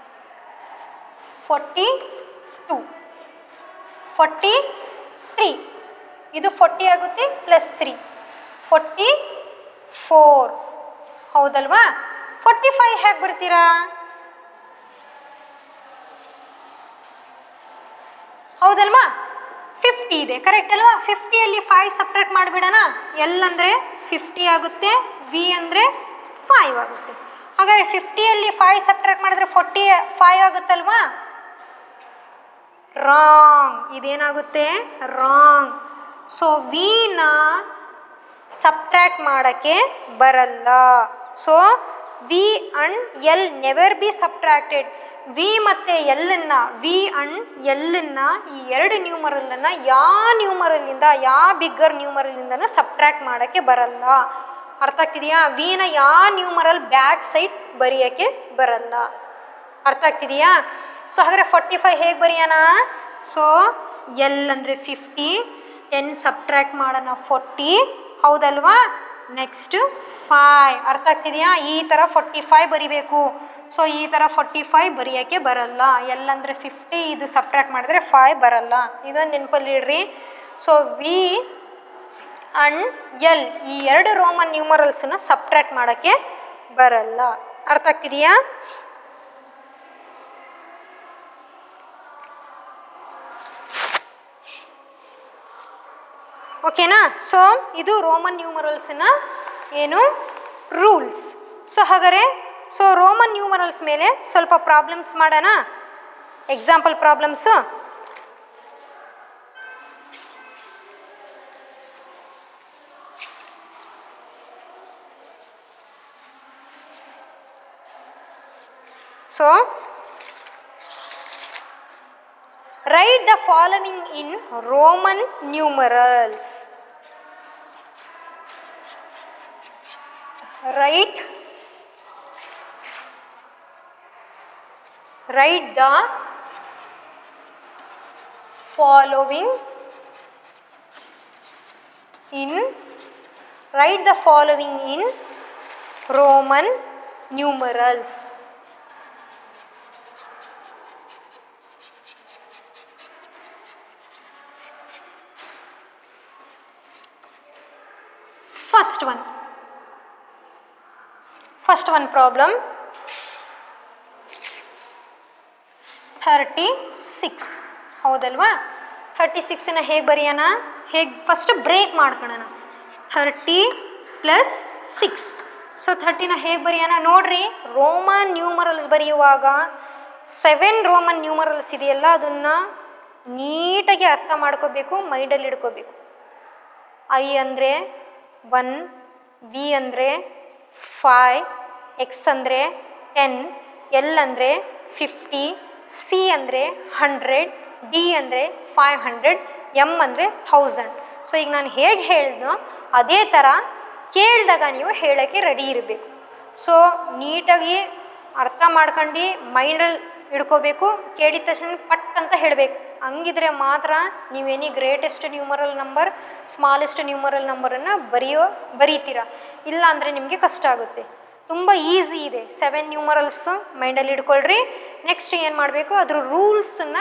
S2: forty two forty three ಇದು ಫೋರ್ಟಿ ಆಗುತ್ತೆ ಪ್ಲಸ್ ತ್ರೀ ಫೋರ್ಟಿ ಫೋರ್ ಹೌದಲ್ವಾ ಫೋರ್ಟಿ ಫೈವ್ ಹೇಗೆ ಬರ್ತೀರಾ ಹೌದಲ್ವಾ ಫಿಫ್ಟಿ ಇದೆ ಕರೆಕ್ಟ್ ಅಲ್ವಾ ಫಿಫ್ಟಿಯಲ್ಲಿ ಫೈವ್ ಸಪ್ರೇಟ್ ಮಾಡಿಬಿಡೋಣ ಎಲ್ ಅಂದರೆ ಫಿಫ್ಟಿ ಆಗುತ್ತೆ ವಿ ಅಂದರೆ ಫೈವ್ ಆಗುತ್ತೆ ಹಾಗಾದರೆ ಫಿಫ್ಟಿಯಲ್ಲಿ ಫೈವ್ ಸಪ್ರೇಟ್ ಮಾಡಿದ್ರೆ ಫೋರ್ಟಿ ಫೈವ್ ಆಗುತ್ತಲ್ವಾ ರಾಂಗ್ ಇದೇನಾಗುತ್ತೆ ರಾಂಗ್ ಸೊ ವಿನ ಸಬ್ಟ್ರ್ಯಾಕ್ಟ್ ಮಾಡೋಕ್ಕೆ ಬರಲ್ಲ so V and L never be subtracted V ಮತ್ತು ಎಲ್ಲನ್ನು ವಿ ಅಂಡ್ ಎಲ್ಲನ್ನು ಈ ಎರಡು ನ್ಯೂಮರಲನ್ನು ಯಾವ ನ್ಯೂಮರಲ್ಲಿಂದ ಯಾವ ಬಿಗ್ಗರ್ ನ್ಯೂಮರಲಿಂದನೂ ಸಬ್ಟ್ರ್ಯಾಕ್ಟ್ ಮಾಡೋಕ್ಕೆ ಬರಲ್ಲ ಅರ್ಥ ಆಗ್ತಿದೆಯಾ ವಿನ ಯಾವ ನ್ಯೂಮರಲ್ ಬ್ಯಾಕ್ ಸೈಡ್ ಬರೆಯೋಕ್ಕೆ ಬರಲ್ಲ ಅರ್ಥ ಆಗ್ತಿದೆಯಾ ಸೊ ಹಾಗಾದ್ರೆ ಫಾರ್ಟಿ ಫೈವ್ ಹೇಗೆ ಬರೆಯೋಣ ಸೊ ಎಲ್ ಅಂದರೆ ಫಿಫ್ಟಿ ಟೆನ್ ಸಬ್ಟ್ರ್ಯಾಕ್ಟ್ ಮಾಡೋಣ ಫೋರ್ಟಿ ಹೌದಲ್ವಾ ನೆಕ್ಸ್ಟ್ ಫೈವ್ ಅರ್ಥ ಆಗ್ತಿದೆಯಾ ಈ ಥರ ಫೋರ್ಟಿ ಫೈವ್ ಬರಿಬೇಕು ಸೊ ಈ ಥರ ಫೋರ್ಟಿ ಫೈವ್ ಬರೆಯೋಕ್ಕೆ ಬರಲ್ಲ ಎಲ್ ಅಂದರೆ ಫಿಫ್ಟಿ ಇದು ಸಬ್ಟ್ರ್ಯಾಕ್ಟ್ ಮಾಡಿದ್ರೆ ಫೈವ್ ಬರಲ್ಲ ಇದನ್ನು ನೆನಪಲ್ಲಿ ಇಡ್ರಿ ಸೊ ವಿ ಅಂಡ್ ಎಲ್ ಈ ಎರಡು ರೋಮನ್ ನ್ಯೂಮರಲ್ಸನ್ನ ಸಬ್ಟ್ರ್ಯಾಕ್ಟ್ ಮಾಡೋಕ್ಕೆ ಬರಲ್ಲ ಅರ್ಥ ಆಗ್ತಿದೆಯಾ ಓಕೆನಾ ಸೊ ಇದು ರೋಮನ್ ನ್ಯೂಮರಲ್ಸ್ನ ಏನು ರೂಲ್ಸ್ ಸೊ ಹಾಗಾದರೆ ಸೊ ರೋಮನ್ ನ್ಯೂಮರಲ್ಸ್ ಮೇಲೆ ಸ್ವಲ್ಪ ಪ್ರಾಬ್ಲಮ್ಸ್ ಮಾಡೋಣ example problems so write the following in roman numerals write write the following in write the following in roman numerals first one first one problem 36 ಹೌದಲ್ವಾ thirty ಸಿಕ್ಸನ್ನ ಹೇಗೆ ಬರೆಯೋಣ ಹೇಗೆ first break ಮಾಡ್ಕೊಳ್ಳೋಣ thirty plus six so ಥರ್ಟಿನ ಹೇಗೆ ಬರೆಯೋಣ ನೋಡ್ರಿ Roman numerals ಬರೆಯುವಾಗ ಸೆವೆನ್ ರೋಮನ್ ನ್ಯೂಮರಲ್ಸ್ ಇದೆಯಲ್ಲ ಅದನ್ನು ನೀಟಾಗಿ ಅರ್ಥ ಮಾಡ್ಕೋಬೇಕು ಮೈಂಡಲ್ಲಿ ಇಡ್ಕೋಬೇಕು ಐ ಅಂದರೆ ಒನ್ ವಿ ಅಂದರೆ ಫೈ ಎಕ್ಸ್ ಅಂದರೆ ಟೆನ್ ಎಲ್ ಅಂದರೆ ಫಿಫ್ಟಿ ಸಿ ಅಂದರೆ ಹಂಡ್ರೆಡ್ ಡಿ ಅಂದರೆ ಫೈವ್ ಹಂಡ್ರೆಡ್ ಎಮ್ ಅಂದರೆ ಥೌಸಂಡ್ ಸೊ ಈಗ ನಾನು ಹೇಗೆ ಹೇಳಿದ್ನೋ ಅದೇ ಥರ ಕೇಳಿದಾಗ ನೀವು ಹೇಳೋಕ್ಕೆ ರೆಡಿ ಇರಬೇಕು ಸೊ ನೀಟಾಗಿ ಅರ್ಥ ಮಾಡ್ಕೊಂಡು ಮೈಂಡಲ್ಲಿ ಇಡ್ಕೋಬೇಕು ಕೇಳಿದ ತಕ್ಷಣ ಪಟ್ ಅಂತ ಹೇಳಬೇಕು ಹಂಗಿದ್ರೆ ಮಾತ್ರ ನೀವೇನಿ greatest numeral number smallest numeral ನಂಬರನ್ನು ಬರೆಯೋ ಬರೀತೀರ ಇಲ್ಲ ಅಂದರೆ ನಿಮಗೆ ಕಷ್ಟ ಆಗುತ್ತೆ ತುಂಬ ಈಸಿ ಇದೆ ಸೆವೆನ್ ನ್ಯೂಮರಲ್ಸು ಮೈಂಡಲ್ಲಿ ಇಡ್ಕೊಳ್ರಿ ನೆಕ್ಸ್ಟ್ ಏನು ಮಾಡಬೇಕು ಅದ್ರ ರೂಲ್ಸನ್ನು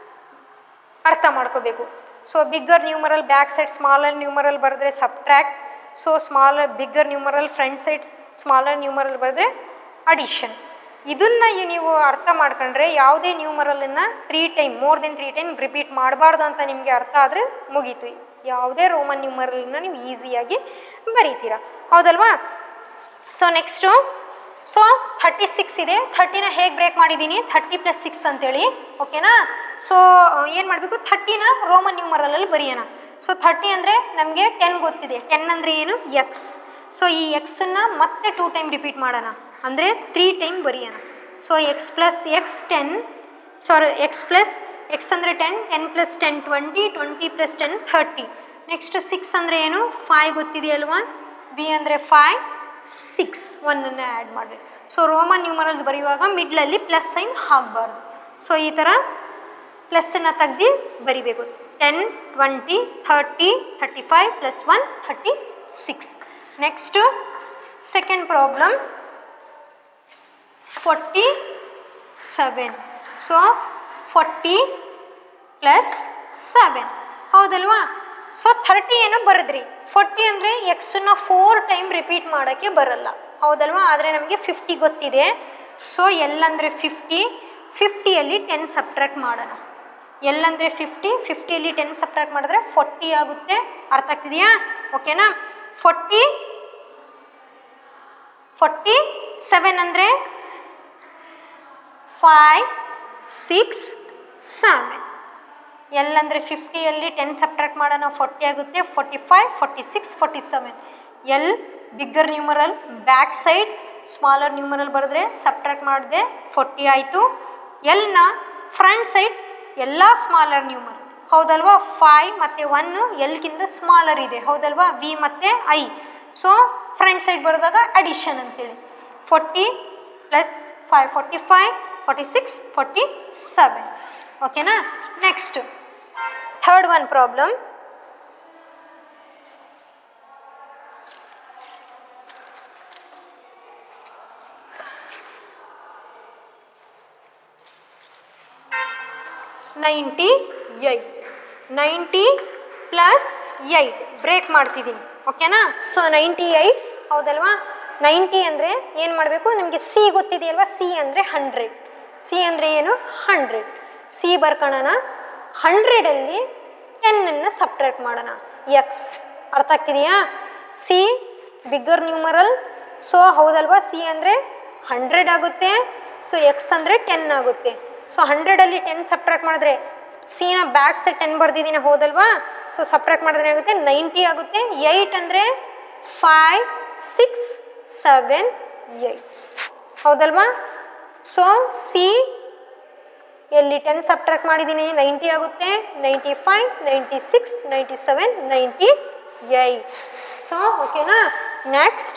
S2: ಅರ್ಥ ಮಾಡ್ಕೋಬೇಕು so bigger numeral back side smaller numeral ಬರೆದ್ರೆ subtract so smaller bigger numeral front side smaller numeral ಬರೆದ್ರೆ ಅಡಿಷನ್ ಇದನ್ನು ನೀವು ಅರ್ಥ ಮಾಡ್ಕೊಂಡ್ರೆ ಯಾವುದೇ ನ್ಯೂಮರಲನ್ನು three time more than three time repeat ಮಾಡಬಾರ್ದು ಅಂತ ನಿಮಗೆ ಅರ್ಥ ಆದರೆ ಮುಗೀತು ಯಾವುದೇ ರೋಮನ್ ನ್ಯೂಮರಲನ್ನು ನೀವು ಈಸಿಯಾಗಿ ಬರೀತೀರ ಹೌದಲ್ವಾ so next so thirty six ಇದೆ ಥರ್ಟಿನ ಹೇಗೆ ಬ್ರೇಕ್ ಮಾಡಿದ್ದೀನಿ ಥರ್ಟಿ ಪ್ಲಸ್ ಸಿಕ್ಸ್ ಅಂತೇಳಿ ಓಕೆನಾ ಸೊ ಏನು ಮಾಡಬೇಕು ಥರ್ಟಿನ ರೋಮನ್ ನ್ಯೂಮರಲಲ್ಲಿ ಬರೆಯೋಣ ಸೊ ಥರ್ಟಿ ಅಂದರೆ ನಮಗೆ ಟೆನ್ ಗೊತ್ತಿದೆ ಟೆನ್ ಅಂದರೆ ಏನು ಎಕ್ಸ್ ಸೊ ಈ ಎಕ್ಸನ್ನು ಮತ್ತೆ ಟೂ ಟೈಮ್ ರಿಪೀಟ್ ಮಾಡೋಣ ಅಂದರೆ ತ್ರೀ ಟೈಮ್ ಬರೆಯೋಣ so X plus X ten sorry X plus X ಅಂದರೆ ten ten plus ten twenty twenty plus ten thirty next six ಅಂದರೆ ಏನು ಫೈವ್ ಗೊತ್ತಿದೆಯಲ್ವಾ ಬಿ ಅಂದರೆ ಫೈವ್ ಸಿಕ್ಸ್ ಒನ್ನನ್ನು ಆ್ಯಡ್ ಮಾಡಬೇಕು ಸೊ ರೋಮನ್ ನ್ಯೂಮರಲ್ಸ್ ಬರೆಯುವಾಗ ಮಿಡ್ಲಲ್ಲಿ ಪ್ಲಸ್ ಸೈನ್ ಹಾಕಬಾರ್ದು ಸೊ ಈ ಥರ ಪ್ಲಸ್ಸನ್ನು ತೆಗ್ದು ಬರಿಬೇಕು ten twenty thirty thirty five plus one thirty six next second problem forty seven so forty plus seven ಹೌದಲ್ವಾ ಸೊ ಥರ್ಟಿ ಏನೋ ಬರೆದ್ರಿ ಫೋರ್ಟಿ ಅಂದರೆ ಎಕ್ಸನ್ನ ಫೋರ್ ಟೈಮ್ ರಿಪೀಟ್ ಮಾಡೋಕ್ಕೆ ಬರಲ್ಲ ಹೌದಲ್ವಾ ಆದರೆ ನಮಗೆ ಫಿಫ್ಟಿ ಗೊತ್ತಿದೆ ಸೊ ಎಲ್ಲಂದರೆ ಫಿಫ್ಟಿ ಫಿಫ್ಟಿಯಲ್ಲಿ ಟೆನ್ ಸಬ್ಟ್ರಾಕ್ಟ್ ಮಾಡೋಣ ಎಲ್ಲಂದರೆ ಫಿಫ್ಟಿ ಫಿಫ್ಟಿಯಲ್ಲಿ ಟೆನ್ ಸಬ್ಟ್ರಾಕ್ಟ್ ಮಾಡಿದ್ರೆ ಫೋರ್ಟಿ ಆಗುತ್ತೆ ಅರ್ಥ ಆಗ್ತಿದೆಯಾ ಓಕೆನಾ ಫೋರ್ಟಿ ಫೋರ್ಟಿ ಸೆವೆನ್ ಅಂದರೆ ಫೈವ್ ಸಿಕ್ಸ್ ಸೆವೆನ್ ಎಲ್ ಅಂದರೆ ಫಿಫ್ಟಿಯಲ್ಲಿ ಟೆನ್ ಸಬ್ಟ್ರಾಕ್ಟ್ ಮಾಡೋಣ ಫೋರ್ಟಿ ಆಗುತ್ತೆ forty five forty six forty seven L bigger numeral back side smaller numeral ಬರೆದ್ರೆ ಸಬ್ಟ್ರಾಕ್ಟ್ ಮಾಡಿದೆ ಫೋರ್ಟಿ ಆಯಿತು ಎಲ್ನ ಫ್ರಂಟ್ ಸೈಡ್ ಎಲ್ಲ ಸ್ಮಾಲರ್ ನ್ಯೂಮರಲ್ ಹೌದಲ್ವಾ ಫೈವ್ ಮತ್ತು ಒನ್ನು ಎಲ್ಗಿಂತ ಸ್ಮಾಲರ್ ಇದೆ ಹೌದಲ್ವಾ ವಿ ಮತ್ತು ಐ ಸೊ ಫ್ರಂಟ್ ಸೈಡ್ ಬರೆದಾಗ ಅಡಿಷನ್ ಅಂತೇಳಿ forty plus five forty five forty six forty seven ಓಕೆನಾ next third one problem ninety eight ninety plus eight break ಮಾಡ್ತಿದ್ದೀನಿ ಓಕೆನಾ ಸೊ ನೈಂಟಿ ಏಯ್ಟ್ ಹೌದಲ್ವಾ ನೈಂಟಿ ಅಂದರೆ ಏನು ಮಾಡಬೇಕು ನಿಮಗೆ ಸಿ ಗೊತ್ತಿದೆಯಲ್ವಾ ಸಿ ಅಂದರೆ ಹಂಡ್ರೆಡ್ ಸಿ ಅಂದರೆ ಏನು ಹಂಡ್ರೆಡ್ ಸಿ ಬರ್ಕೊಳ್ಳೋಣ ಹಂಡ್ರೆಡಲ್ಲಿ ಟೆನ್ನನ್ನು ಸಪ್ರೇಟ್ ಮಾಡೋಣ ಎಕ್ಸ್ ಅರ್ಥ ಆಗ್ತಿದೆಯಾ ಸಿ ಬಿಗ್ಗರ್ ನ್ಯೂಮರಲ್ ಸೊ ಹೌದಲ್ವಾ ಸಿ ಅಂದರೆ ಹಂಡ್ರೆಡ್ ಆಗುತ್ತೆ ಸೊ ಎಕ್ಸ್ ಅಂದರೆ ಟೆನ್ ಆಗುತ್ತೆ ಸೊ ಹಂಡ್ರೆಡಲ್ಲಿ ಟೆನ್ ಸಪ್ರೇಟ್ ಮಾಡಿದ್ರೆ ಸಿನ ಬ್ಯಾಕ್ ಸೈಡ್ ಟೆನ್ ಬರ್ದಿದ್ದೀನಿ ಹೌದಲ್ವಾ ಸೊ ಸಪ್ರೇಟ್ ಮಾಡಿದ್ರೆ ಏನಾಗುತ್ತೆ ನೈಂಟಿ ಆಗುತ್ತೆ ಏಯ್ಟ್ ಅಂದರೆ ಫೈವ್ ಸಿಕ್ಸ್ ಸೆವೆನ್ ಏಯ್ಟ್ ಹೌದಲ್ವಾ ಸೊ ಸಿ ಎಲ್ಲಿ ಟೆನ್ ಸಬ್ಟ್ರಾಕ್ಟ್ ಮಾಡಿದ್ದೀನಿ ನೈಂಟಿ ಆಗುತ್ತೆ ninety five ninety six ninety seven ninety eight so ಓಕೆನಾ next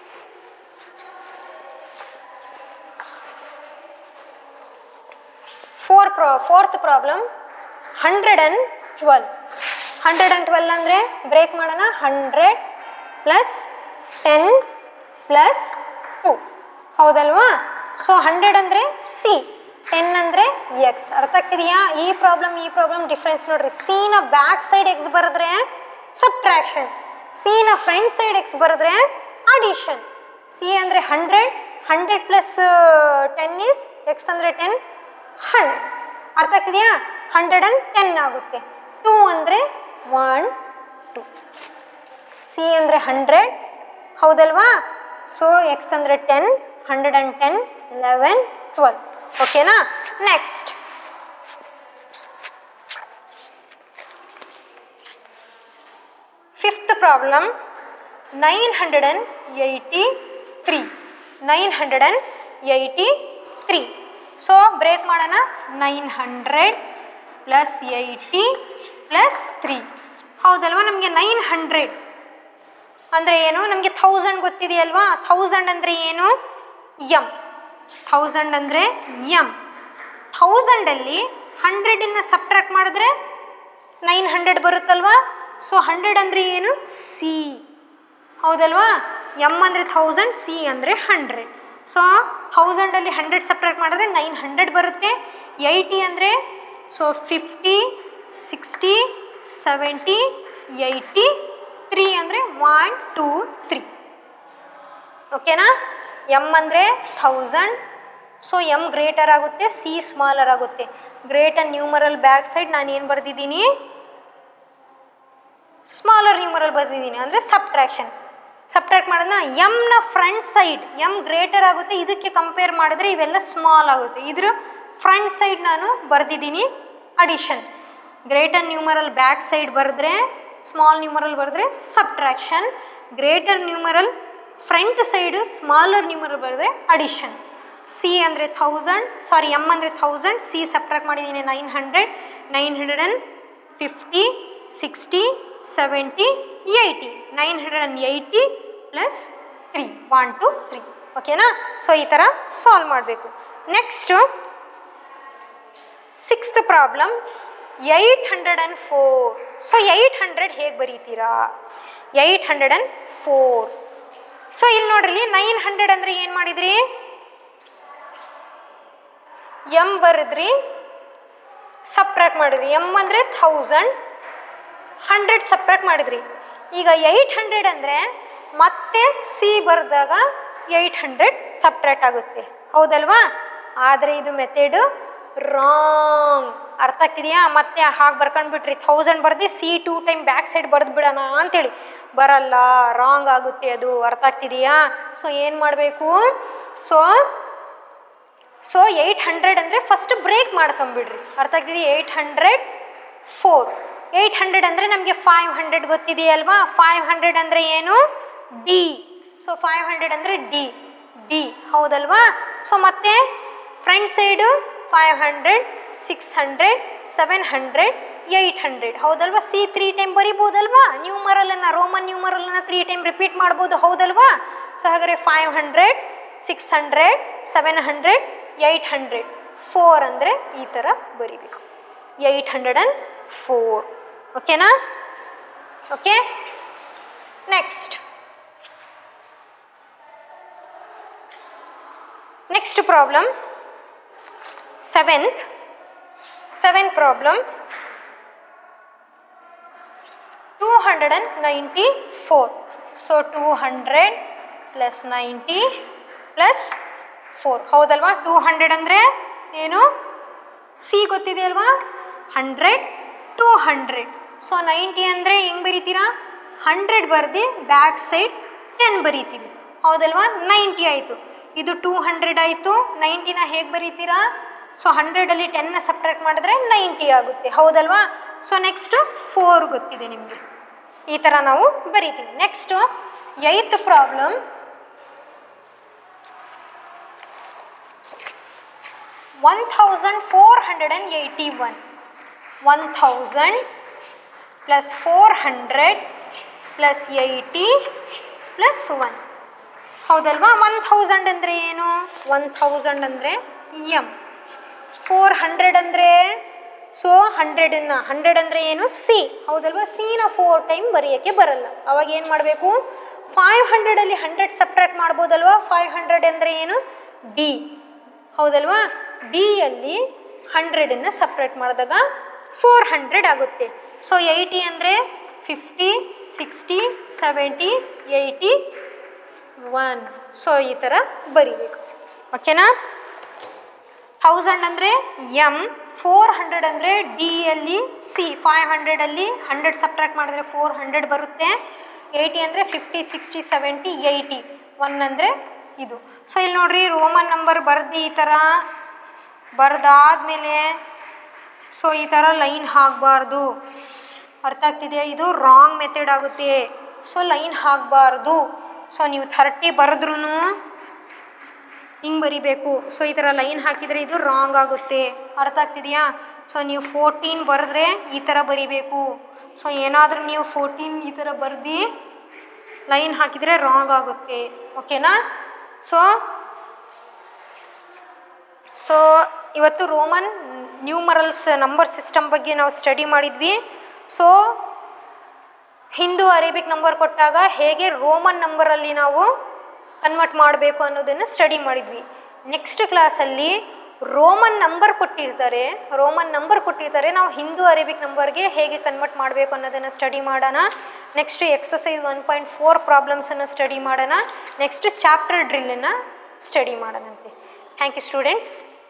S2: four pro fourth problem hundred and twelve hundred and twelve ಅಂದರೆ break ಮಾಡೋಣ hundred plus ten plus two ಹೌದಲ್ವಾ so hundred ಅಂದರೆ C ten ಅಂದರೆ X ಅರ್ಥ ಆಗ್ತಿದೆಯಾ ಈ problem ಈ ಪ್ರಾಬ್ಲಮ್ ಡಿಫ್ರೆನ್ಸ್ ನೋಡ್ರಿ ಸಿನ ಬ್ಯಾಕ್ ಸೈಡ್ ಎಕ್ಸ್ ಬರೆದ್ರೆ ಸಬ್ಟ್ರಾಕ್ಷನ್ ಸಿನ ಫ್ರಂಟ್ ಸೈಡ್ ಎಕ್ಸ್ ಬರೆದ್ರೆ ಅಡಿಷನ್ ಸಿ ಅಂದರೆ hundred hundred plus ten is X ಅಂದರೆ ಟೆನ್ ಹಂಡ್ರೆಡ್ ಅರ್ಥ ಆಗ್ತಿದೆಯಾ ಹಂಡ್ರೆಡ್ ಆ್ಯಂಡ್ ಟೆನ್ ಆಗುತ್ತೆ ಟೂ ಅಂದರೆ ಒನ್ ಟು ಸಿ ಅಂದರೆ ಹಂಡ್ರೆಡ್ ಹೌದಲ್ವಾ ಸೊ ಎಕ್ಸ್ ಅಂದರೆ ten hundred and ten eleven twelve ಓಕೆನಾ next fifth problem nine hundred and eighty three nine hundred and eighty three so break ಮಾಡೋಣ nine hundred plus eighty plus three ಹೌದಲ್ವಾ ನಮಗೆ nine hundred ಅಂದರೆ ಏನು ನಮಗೆ thousand ಗೊತ್ತಿದೆಯಲ್ವಾ thousand ಅಂದರೆ ಏನು M thousand ಅಂದರೆ ಎಮ್ ಥೌಸಂಡಲ್ಲಿ ಹಂಡ್ರೆಡನ್ನು ಸಬ್ಟ್ರಾಕ್ಟ್ ಮಾಡಿದ್ರೆ ನೈನ್ ಹಂಡ್ರೆಡ್ ಬರುತ್ತಲ್ವಾ ಸೊ ಹಂಡ್ರೆಡ್ ಅಂದರೆ ಏನು ಸಿ ಹೌದಲ್ವಾ ಎಮ್ ಅಂದರೆ ಥೌಸಂಡ್ ಸಿ ಅಂದರೆ ಹಂಡ್ರೆಡ್ ಸೊ ಥೌಸಂಡಲ್ಲಿ ಹಂಡ್ರೆಡ್ ಸಪ್ರೇಟ್ ಮಾಡಿದ್ರೆ ನೈನ್ ಹಂಡ್ರೆಡ್ ಬರುತ್ತೆ ಏಯ್ಟಿ ಅಂದರೆ so fifty sixty seventy eighty three ಅಂದರೆ ಒನ್ ಟೂ ತ್ರೀ ಓಕೆನಾ ಎಮ್ ಅಂದರೆ ಥೌಸಂಡ್ ಸೊ ಎಮ್ ಗ್ರೇಟರ್ ಆಗುತ್ತೆ ಸಿ ಸ್ಮಾಲರ್ ಆಗುತ್ತೆ ಗ್ರೇಟರ್ ನ್ಯೂಮರಲ್ ಬ್ಯಾಕ್ ಸೈಡ್ ನಾನು ಏನು ಬರೆದಿದ್ದೀನಿ ಸ್ಮಾಲರ್ ನ್ಯೂಮರಲ್ ಬರೆದಿದ್ದೀನಿ ಅಂದರೆ ಸಬ್ಟ್ರಾಕ್ಷನ್ ಸಬ್ಟ್ರಾಕ್ಟ್ ಮಾಡೋದನ್ನ ಎಮ್ನ ಫ್ರಂಟ್ ಸೈಡ್ ಎಮ್ ಗ್ರೇಟರ್ ಆಗುತ್ತೆ ಇದಕ್ಕೆ ಕಂಪೇರ್ ಮಾಡಿದ್ರೆ ಇವೆಲ್ಲ ಸ್ಮಾಲ್ ಆಗುತ್ತೆ ಇದ್ರ ಫ್ರಂಟ್ ಸೈಡ್ ನಾನು ಬರೆದಿದ್ದೀನಿ addition greater numeral back side ಬರೆದ್ರೆ ಸ್ಮಾಲ್ ನ್ಯೂಮರಲ್ ಬರೆದ್ರೆ subtraction greater numeral front side smaller numeral ಬರೆದ್ರೆ ಅಡಿಷನ್ ಸಿ ಅಂದರೆ ಥೌಸಂಡ್ ಸಾರಿ ಎಮ್ ಅಂದರೆ ಥೌಸಂಡ್ ಸಿ ಸಬ್ಟ್ರಾಕ್ಟ್ ಮಾಡಿದ್ದೀನಿ nine hundred nine hundred and fifty sixty seventy eighty nine hundred and eighty plus three one two three ಓಕೆನಾ so ಈ ಥರ solve ಮಾಡಬೇಕು next sixth problem eight hundred and four so eight hundred ಹೇಗೆ ಬರೀತೀರಾ eight hundred and four so ಇಲ್ಲಿ ನೋಡ್ರಿ nine hundred ಅಂದರೆ ಏನು ಮಾಡಿದ್ರಿ ಎಮ್ ಬರೆದ್ರಿ ಸಪ್ರೇಟ್ ಮಾಡಿದ್ರಿ ಎಮ್ ಅಂದರೆ ಥೌಸಂಡ್ ಹಂಡ್ರೆಡ್ ಸಪ್ರೇಟ್ ಮಾಡಿದ್ರಿ ಈಗ ಏಯ್ಟ್ ಹಂಡ್ರೆಡ್ ಅಂದರೆ ಮತ್ತೆ ಸಿ ಬರೆದಾಗ ಏಯ್ಟ್ ಹಂಡ್ರೆಡ್ ಸಪ್ರೇಟ್ ಆಗುತ್ತೆ ಹೌದಲ್ವಾ ಆದರೆ ಇದು ಮೆಥಡು ರಾಂಗ್ ಅರ್ಥ ಆಗ್ತಿದೆಯಾ ಮತ್ತೆ ಹಾಗೆ ಬರ್ಕೊಂಡ್ಬಿಟ್ರಿ ಥೌಸಂಡ್ ಬರ್ದು C two time back side ಬರೆದು ಬಿಡೋಣ ಅಂತೇಳಿ ಬರಲ್ಲ ರಾಂಗ್ ಆಗುತ್ತೆ ಅದು ಅರ್ಥ ಆಗ್ತಿದೆಯಾ ಸೊ ಏನು ಮಾಡಬೇಕು ಸೊ ಸೊ ಏಯ್ಟ್ ಹಂಡ್ರೆಡ್ ಅಂದರೆ ಫಸ್ಟ್ ಬ್ರೇಕ್ ಮಾಡ್ಕೊಂಬಿಡ್ರಿ ಅರ್ಥ ಆಗ್ತಿದೆ eight hundred four eight hundred ಅಂದರೆ ನಮಗೆ ಫೈವ್ ಹಂಡ್ರೆಡ್ ಗೊತ್ತಿದೆಯಲ್ವಾ ಫೈವ್ ಹಂಡ್ರೆಡ್ ಅಂದರೆ ಏನು ಡಿ ಸೊ ಫೈವ್ ಹಂಡ್ರೆಡ್ ಅಂದರೆ ಡಿ ಡಿ ಹೌದಲ್ವಾ ಸೊ ಮತ್ತೆ front side five hundred six hundred seven hundred eight hundred ಹೌದಲ್ವಾ ಸಿ ತ್ರೀ ಟೈಮ್ ಬರಿಬೋದಲ್ವಾ ನ್ಯೂಮರಲನ್ನು ರೋಮನ್ ನ್ಯೂಮರಲನ್ನು ತ್ರೀ ಟೈಮ್ ರಿಪೀಟ್ ಮಾಡ್ಬೋದು ಹೌದಲ್ವಾ ಸೊ ಹಾಗಾದರೆ five hundred six hundred seven hundred eight hundred four ಅಂದರೆ ಈ ಥರ ಬರಿಬೇಕು ಏಯ್ಟ್ ಹಂಡ್ರೆಡ್ ಆ್ಯಂಡ್ ಫೋರ್ ಓಕೆನಾ okay next next problem seventh seventh problem two hundred and ninety four so two hundred plus ninety plus four ಹೌದಲ್ವಾ two hundred ಅಂದರೆ ಏನು C ಗೊತ್ತಿದೆ ಅಲ್ವಾ hundred two hundred so ninety ಅಂದರೆ ಹೆಂಗೆ ಬರೀತೀರಾ hundred ಬರ್ದು ಬ್ಯಾಕ್ ಸೈಡ್ ಟೆನ್ ಬರೀತೀವಿ ಹೌದಲ್ವಾ ನೈಂಟಿ ಆಯಿತು ಇದು ಟೂ ಹಂಡ್ರೆಡ್ ಆಯಿತು ನೈಂಟಿನ ಹೇಗೆ ಬರೀತೀರಾ ಸೊ ಹಂಡ್ರೆಡಲ್ಲಿ ಟೆನ್ನ ಸಪ್ರೇಟ್ ಮಾಡಿದ್ರೆ ನೈಂಟಿ ಆಗುತ್ತೆ ಹೌದಲ್ವಾ ಸೊ ನೆಕ್ಸ್ಟು ಫೋರ್ ಗೊತ್ತಿದೆ ನಿಮಗೆ ಈ ಥರ ನಾವು ಬರೀತೀವಿ next eighth problem one thousand four hundred and eighty one one thousand plus four hundred plus eighty plus one ಹೌದಲ್ವಾ ಒನ್ ಥೌಸಂಡ್ ಅಂದರೆ ಏನು ಒನ್ ಥೌಸಂಡ್ ಅಂದರೆ ಎಮ್ ಫೋರ್ ಹಂಡ್ರೆಡ್ ಅಂದರೆ ಸೊ ಹಂಡ್ರೆಡನ್ನು ಹಂಡ್ರೆಡ್ ಅಂದರೆ ಏನು ಸಿ ಹೌದಲ್ವಾ ಸಿನ ಫೋರ್ ಟೈಮ್ ಬರೆಯೋಕ್ಕೆ ಬರಲ್ಲ ಅವಾಗ ಏನು ಮಾಡಬೇಕು ಫೈವ್ ಹಂಡ್ರೆಡಲ್ಲಿ ಹಂಡ್ರೆಡ್ ಸಪ್ರೇಟ್ ಮಾಡ್ಬೋದಲ್ವಾ ಫೈವ್ ಹಂಡ್ರೆಡ್ ಅಂದರೆ ಏನು ಡಿ ಹೌದಲ್ವಾ ಡಿಯಲ್ಲಿ ಹಂಡ್ರೆಡನ್ನು ಸಪ್ರೇಟ್ ಮಾಡಿದಾಗ ಫೋರ್ ಹಂಡ್ರೆಡ್ ಆಗುತ್ತೆ ಸೊ ಏಯ್ಟಿ ಅಂದರೆ fifty sixty seventy eighty one so ಈ ಥರ ಬರಿಬೇಕು ಓಕೆನಾ ಥೌಸಂಡ್ ಅಂದರೆ ಎಮ್ ಫೋರ್ ಹಂಡ್ರೆಡ್ ಅಂದರೆ ಡಿಯಲ್ಲಿ ಸಿ ಫೈವ್ ಹಂಡ್ರೆಡಲ್ಲಿ ಹಂಡ್ರೆಡ್ ಸಪ್ರೇಟ್ ಮಾಡಿದ್ರೆ ಫೋರ್ ಹಂಡ್ರೆಡ್ ಬರುತ್ತೆ ಏಯ್ಟಿ ಅಂದರೆ fifty sixty seventy eighty one ಅಂದರೆ ಇದು ಸೊ ಇಲ್ಲಿ ನೋಡ್ರಿ ರೋಮನ್ ನಂಬರ್ ಬರ್ದು ಈ ಥರ ಬರ್ದಾದ್ಮೇಲೆ ಸೊ ಈ ಥರ ಲೈನ್ ಹಾಕಬಾರ್ದು ಅರ್ಥ ಆಗ್ತಿದೆಯಾ ಇದು ರಾಂಗ್ ಮೆಥಡ್ ಆಗುತ್ತೆ ಸೊ ಲೈನ್ ಹಾಕಬಾರ್ದು ಸೊ ನೀವು ಥರ್ಟಿ ಬರೆದ್ರೂ ಹಿಂಗೆ ಬರಿಬೇಕು ಸೊ ಈ ಥರ ಲೈನ್ ಹಾಕಿದರೆ ಇದು ರಾಂಗ್ ಆಗುತ್ತೆ ಅರ್ಥ ಆಗ್ತಿದೆಯಾ ಸೊ ನೀವು ಫೋರ್ಟೀನ್ ಬರೆದ್ರೆ ಈ ಥರ ಬರಿಬೇಕು ಸೊ ಏನಾದರೂ ನೀವು ಫೋರ್ಟೀನ್ ಈ ಥರ ಬರ್ದು ಲೈನ್ ಹಾಕಿದರೆ ರಾಂಗ್ ಆಗುತ್ತೆ ಓಕೆನಾ ಸೊ ಸೊ ಇವತ್ತು ರೋಮನ್ ನ್ಯೂಮರಲ್ಸ್ ನಂಬರ್ ಸಿಸ್ಟಮ್ ಬಗ್ಗೆ ನಾವು ಸ್ಟಡಿ ಮಾಡಿದ್ವಿ ಸೊ ಹಿಂದೂ ಅರೇಬಿಕ್ ನಂಬರ್ ಕೊಟ್ಟಾಗ ಹೇಗೆ ರೋಮನ್ ನಂಬರಲ್ಲಿ ನಾವು ಕನ್ವರ್ಟ್ ಮಾಡಬೇಕು ಅನ್ನೋದನ್ನು ಸ್ಟಡಿ ಮಾಡಿದ್ವಿ ನೆಕ್ಸ್ಟ್ ಕ್ಲಾಸಲ್ಲಿ ರೋಮನ್ ನಂಬರ್ ಕೊಟ್ಟಿರ್ತಾರೆ ರೋಮನ್ ನಂಬರ್ ಕೊಟ್ಟಿರ್ತಾರೆ ನಾವು ಹಿಂದೂ ಅರೇಬಿಕ್ ನಂಬರ್ಗೆ ಹೇಗೆ ಕನ್ವರ್ಟ್ ಮಾಡಬೇಕು ಅನ್ನೋದನ್ನು ಸ್ಟಡಿ ಮಾಡೋಣ next exercise one point four ಪ್ರಾಬ್ಲಮ್ಸನ್ನು ಸ್ಟಡಿ ಮಾಡೋಣ ನೆಕ್ಸ್ಟ್ ಚಾಪ್ಟರ್ ಡ್ರಿಲ್ಲನ್ನು ಸ್ಟಡಿ ಮಾಡೋಣಂತೆ ಥ್ಯಾಂಕ್ ಯು ಸ್ಟೂಡೆಂಟ್ಸ್